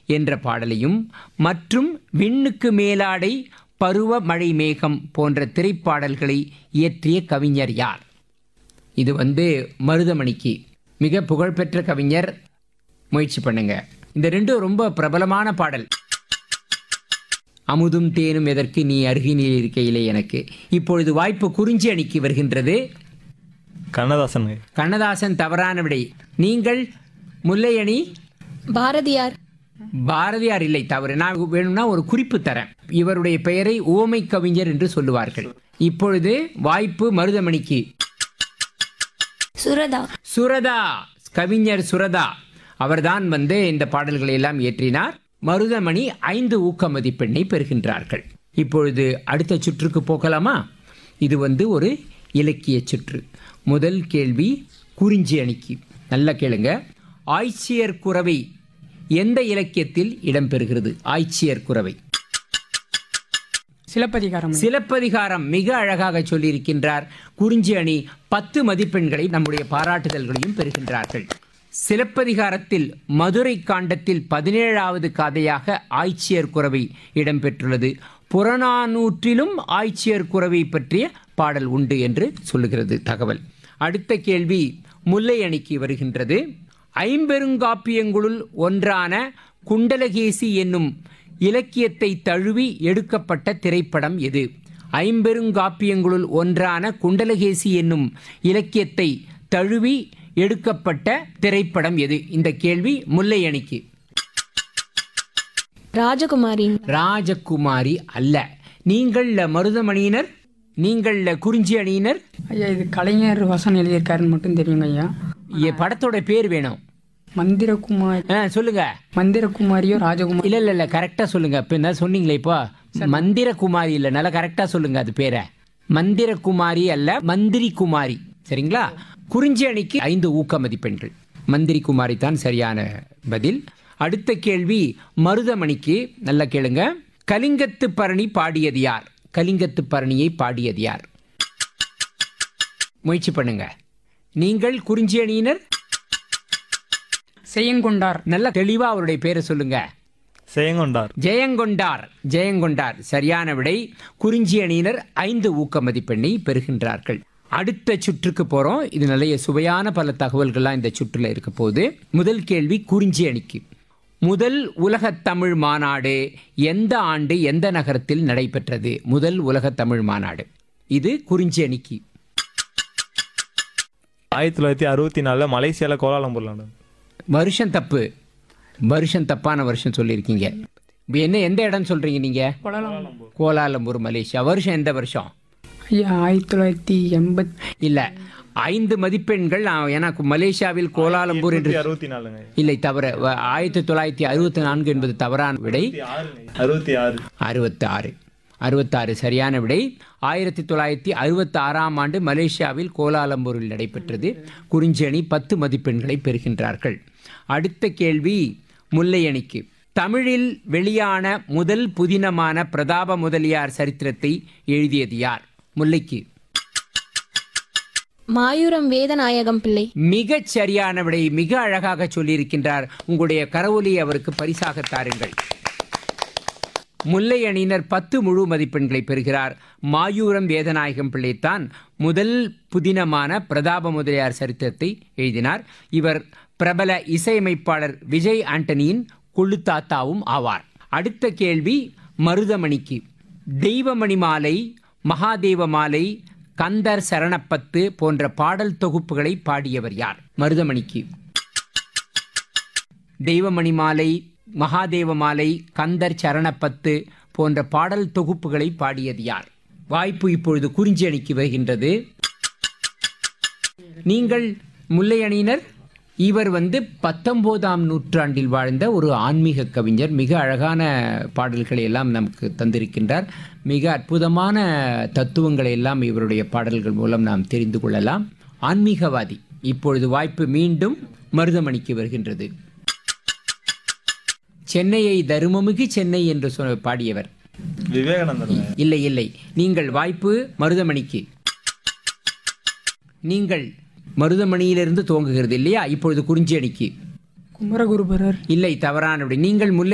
என்ற பாடலையும் மற்றும் விண்ணுக்கு மேலாடை பருவ மழை மேகம் போன்ற திரைப்பாடல்களை இயற்றிய கவிஞர் யார் இது வந்து மருதமணிக்கு மிக புகழ்பெற்ற கவிஞர் முயற்சி பண்ணுங்க இந்த ரெண்டும் ரொம்ப பிரபலமான பாடல் அமுதும் தேனும் எதற்கு நீ அருகினில் இருக்கையிலே எனக்கு இப்பொழுது வாய்ப்பு குறிஞ்சி அணிக்கு வருகின்றது கண்ணதாசன் கண்ணதாசன் தவறான விடை நீங்கள் முல்லை அணி பாரதியார் பாரதியார் இல்லை தவறு நான் வேணும்னா ஒரு குறிப்பு தரேன் இவருடைய பெயரை ஓமை கவிஞர் என்று சொல்லுவார்கள் இப்பொழுது வாய்ப்பு மருதமணிக்கு சுரதா சுரதா கவிஞர் சுரதா அவர்தான் வந்து இந்த பாடல்களை எல்லாம் இயற்றினார் மருதமணி ஐந்து ஊக்க மதிப்பெண்ணை பெறுகின்றார்கள் இப்பொழுது அடுத்த சுற்றுக்கு போகலாமா இது வந்து ஒரு இலக்கிய சுற்று முதல் கேள்வி குறிஞ்சி அணிக்கு நல்லா கேளுங்க ஆய்ச்சியர் குறவை எந்த இலக்கியத்தில் இடம்பெறுகிறது ஆய்ச்சியர் குறவை சிலப்பதிகாரம் சிலப்பதிகாரம் மிக அழகாக சொல்லியிருக்கின்றார் குறிஞ்சி அணி பத்து மதிப்பெண்களை நம்முடைய பாராட்டுதல்களையும் பெறுகின்றார்கள் சிலப்பதிகாரத்தில் மதுரை காண்டத்தில் பதினேழாவது கதையாக ஆய்ச்சியர் குறவை இடம்பெற்றுள்ளது புறநானூற்றிலும் ஆய்ச்சியர் குறவை பற்றிய பாடல் உண்டு என்று சொல்லுகிறது தகவல் அடுத்த கேள்வி முல்லை அணிக்கு வருகின்றது ஐம்பெருங்காப்பியங்களுள் ஒன்றான குண்டலகேசி என்னும் இலக்கியத்தை தழுவி எடுக்கப்பட்ட திரைப்படம் எது ஐம்பெருங்காப்பியங்களுள் ஒன்றான குண்டலகேசி என்னும் இலக்கியத்தை தழுவி எடுக்கப்பட்ட திரைப்படம் எது இந்த கேள்வி முல்லை அணிக்கு ராஜகுமாரி ராஜகுமாரி அல்ல நீங்கள் மருதமணியினர் நீங்கள் குறிஞ்சி அணியினர் ஐயா இது கலைஞர் வசனம் எழுதியிருக்காருன்னு மட்டும் தெரியுங்க ஐயா எ, படத்தோட பேர் வேணும் மந்திரகுமாரி ஆ, சொல்லுங்க மந்திரகுமாரியோ ராஜகுமாரி இல்ல இல்ல இல்ல கரெக்டா சொல்லுங்க இப்ப என்ன சொன்னீங்களே இப்போ மந்திர குமாரி இல்ல நல்லா கரெக்டா சொல்லுங்க அது பேரை மந்திர குமாரி அல்ல மந்திரி குமாரி சரிங்களா குறிஞ்சி அணிக்கு ஐந்து ஊக்க மதிப்பெண்கள் மந்திரி குமாரி தான் சரியான பதில் அடுத்த கேள்வி மருதமணிக்கு நல்லா கேளுங்க கலிங்கத்து பரணி பாடியது யார் கலிங்கத்து பரணியை பாடியது யார் முயற்சி பண்ணுங்க நீங்கள் குறிஞ்சி அணியினர் செய்யங்கொண்டார் நல்லா தெளிவா அவருடைய பேரை சொல்லுங்க செயங்கொண்டார் ஜெயங்கொண்டார் ஜெயங்கொண்டார் சரியான விடை குறிஞ்சி அணியினர் ஐந்து ஊக்க மதிப்பெண்ணை பெறுகின்றார்கள் அடுத்த சுற்றுக்கு போறோம் இது நிறைய சுவையான பல தகவல்கள்லாம் இந்த சுற்றுல இருக்க போகுது முதல் கேள்வி குறிஞ்சி அணிக்கு முதல் உலகத் தமிழ் மாநாடு எந்த ஆண்டு எந்த நகரத்தில் நடைபெற்றது முதல் உலகத் தமிழ் மாநாடு இது குறிஞ்சி அணிக்கு ஆயிரத்தி தொள்ளாயிரத்தி அறுபத்தி நாலில் மலேசியாவில் கோலாலம்பூர்ல நடந்தது. வருஷம் தப்பு வருஷம் தப்பான வருஷம் சொல்லியிருக்கீங்க இப்ப என்ன எந்த இடம் சொல்றீங்க நீங்க கோலாலம்பூர் மலேசியா வருஷம் எந்த வருஷம் ஐயா ஆயிரத்தி தொள்ளாயிரத்தி எண்பத் இல்ல ஐந்து மதிப்பெண்கள் ஆ, ஏன்னா மலேசியாவில் கோலாலம்பூர் என்று அறுபத்தி நாலுங்க இல்லை தவறு வ- ஆயிரத்தி தொள்ளாயிரத்தி அறுபத்தி நான்கு என்பது தவறான விடை அறுபத்தி ஆறு அறுபத்தி ஆறு அறுபத்தாறு சரியான விடை ஆயிரத்தி தொள்ளாயிரத்தி அறுபத்தி ஆறாம் ஆண்டு மலேசியாவில் கோலாலம்பூரில் நடைபெற்றது குறிஞ்சி அணி பத்து மதிப்பெண்களை பெறுகின்றார்கள் அடுத்த கேள்வி முல்லை அணிக்கு தமிழில் வெளியான முதல் புதினமான பிரதாப முதலியார் சரித்திரத்தை எழுதியது யார் முல்லைக்கு மாயூரம் வேதநாயகம் பிள்ளை மிகச் சரியான விடை மிக அழகாக சொல்லியிருக்கின்றார் உங்களுடைய கரவொலி அவருக்கு பரிசாக தாருங்கள் முல்லை அணியினர் பத்து முழு மதிப்பெண்களை பெறுகிறார் மாயூரம் வேதநாயகம் பிள்ளைத்தான் முதல் புதினமான பிரதாப முதலியார் சரித்திரத்தை எழுதினார் இவர் பிரபல இசையமைப்பாளர் விஜய் ஆண்டனியின் கொள்ளுத்தாத்தாவும் ஆவார் அடுத்த கேள்வி மருதமணிக்கு தெய்வமணி மாலை மகாதேவ மாலை கந்தர் சரணப்பத்து போன்ற பாடல் தொகுப்புகளை பாடியவர் யார் மருதமணிக்கு தெய்வமணி மாலை மகாதேவ மாலை கந்தர் சரணப்பத்து போன்ற பாடல் தொகுப்புகளை பாடியது யார் வாய்ப்பு இப்பொழுது குறிஞ்சி அணிக்கு வருகின்றது நீங்கள் முல்லை அணியினர் இவர் வந்து பத்தொன்பதாம் நூற்றாண்டில் வாழ்ந்த ஒரு ஆன்மீக கவிஞர் மிக அழகான பாடல்களை எல்லாம் நமக்கு தந்திருக்கின்றார் மிக அற்புதமான தத்துவங்களை எல்லாம் இவருடைய பாடல்கள் மூலம் நாம் தெரிந்து கொள்ளலாம் ஆன்மீகவாதி இப்பொழுது வாய்ப்பு மீண்டும் மருதமணிக்கு வருகின்றது சென்னையை தருமமிகு சென்னை என்று சொ- பாடியவர் விவேகானந்தர் இல்லை இல்லை நீங்கள் வாய்ப்பு மருதமணிக்கு நீங்கள் மருதமணியிலிருந்து துவங்குகிறது இல்லையா இப்பொழுது குறிஞ்சி அணிக்கு குமரகுருபரர் இல்லை தவறான விடை. நீங்கள் முல்லை